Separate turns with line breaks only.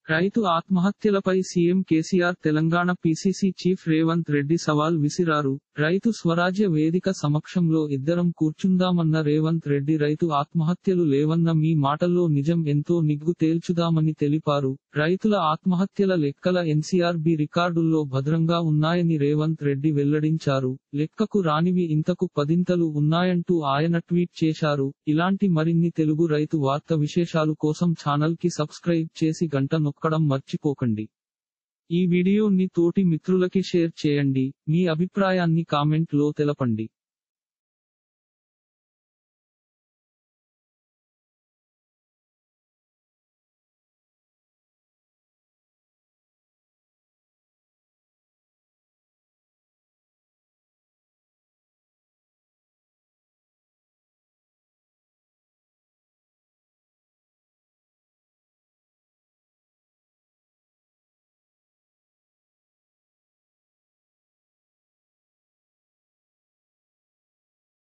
రైతు ఆత్మహత్యలపై CM KCR Telangana PCC chief Revanth Reddy సవాల్ విసిరారు రైతు స్వరాజ్య వేదిక సమక్షంలో ఇద్దరం కూర్చుందామన్న రేవంత్ రెడ్డి రైతు ఆత్మహత్యలు లేవన్న మీ మాటల్లో నిజం ఎంతో నిగ్గు తేల్చుదామని తెలిపారు రైతుల ఆత్మహత్యల లెక్కల ఎన్సీఆర్బీ రికార్డుల్లో భద్రంగా ఉన్నాయని రేవంత్ రెడ్డి వెల్లడించారు లెక్కకు రానివి ఇంతకు పదింతలు ఉన్నాయంటూ ఆయన ట్వీట్ చేశారు ఇలాంటి మరిన్ని తెలుగు రైతు వార్త విశేషాలు కోసం ఛానల్ కి సబ్స్క్రైబ్ చేసి గంట నొక్కడం మర్చిపోకండి ఈ వీడియోని తోటి మిత్రులకి షేర్ చేయండి మీ అభిప్రాయాన్ని కామెంట్ లో తెలపండి